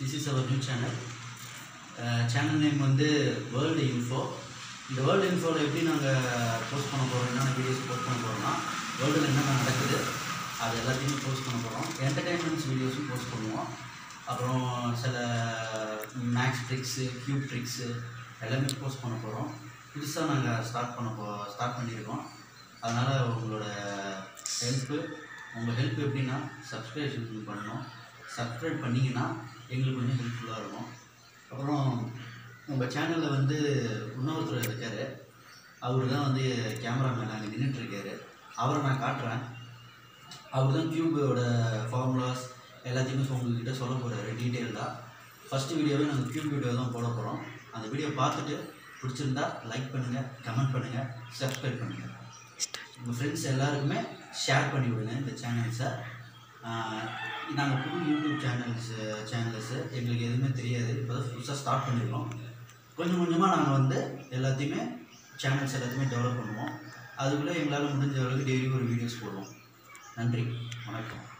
this is our new channel channel name வந்து world info இந்த world இன்ஃபோவில் எப்படி நாங்கள் போஸ்ட் பண்ண போகிறோம் என்னென்ன வீடியோஸ் போஸ்ட் பண்ண போகிறோம்னா வேர்ல்டில் என்னென்ன நடக்குது அது எல்லாத்தையுமே போஸ்ட் பண்ண போகிறோம் என்டர்டைன்மெண்ட்ஸ் வீடியோஸும் போஸ்ட் பண்ணுவோம் அப்புறம் சில மேக்ஸ் ட்ரிக்ஸு க்யூப் ட்ரிக்ஸு எல்லாமே போஸ்ட் பண்ண போகிறோம் புதுசாக நாங்கள் ஸ்டார்ட் பண்ண போ ஸ்டார்ட் பண்ணியிருக்கோம் அதனால் உங்களோட ஹெல்ப்பு உங்கள் ஹெல்ப் எப்படின்னா சப்ஸ்கிரிப்ஷன் பண்ணணும் சப்ஸ்கிரைப் பண்ணிங்கன்னா எங்களுக்கு கொஞ்சம் ஹெல்ப்ஃபுல்லாக இருக்கும் அப்புறம் உங்கள் சேனலில் வந்து இன்னொருத்தர் இருக்கார் அவர் தான் வந்து கேமராமேன் அங்கே நின்றுட்டுருக்காரு அவரை நான் காட்டுறேன் அவர் தான் க்யூபோட ஃபார்முலாஸ் எல்லாத்தையுமே சொ- உங்ககிட்ட சொல்ல போகிறாரு டீட்டெயில்டாக ஃபஸ்ட்டு வீடியோவே நாங்கள் க்யூப் வீடியோ தான் போட போகிறோம் அந்த வீடியோ பார்த்துட்டு பிடிச்சிருந்தா லைக் பண்ணுங்கள் கமெண்ட் பண்ணுங்கள் சப்ஸ்கிரைப் பண்ணுங்கள் உங்கள் ஃப்ரெண்ட்ஸ் எல்லாருக்குமே ஷேர் பண்ணி விடுங்க இந்த சேனல்ஸை நாங்கள் புது யூடியூப் சேனல்ஸு சேனல்ஸு எங்களுக்கு எதுவுமே தெரியாது இப்போ தான் புதுசாக ஸ்டார்ட் பண்ணியிருக்கோம் கொஞ்சம் கொஞ்சமாக நாங்கள் வந்து எல்லாத்தையுமே சேனல்ஸ் எல்லாத்தையுமே டெவலப் பண்ணுவோம் அதுக்குள்ளே எங்களால் முடிஞ்ச அளவுக்கு டெய்லி ஒரு வீடியோஸ் போடுவோம் நன்றி வணக்கம்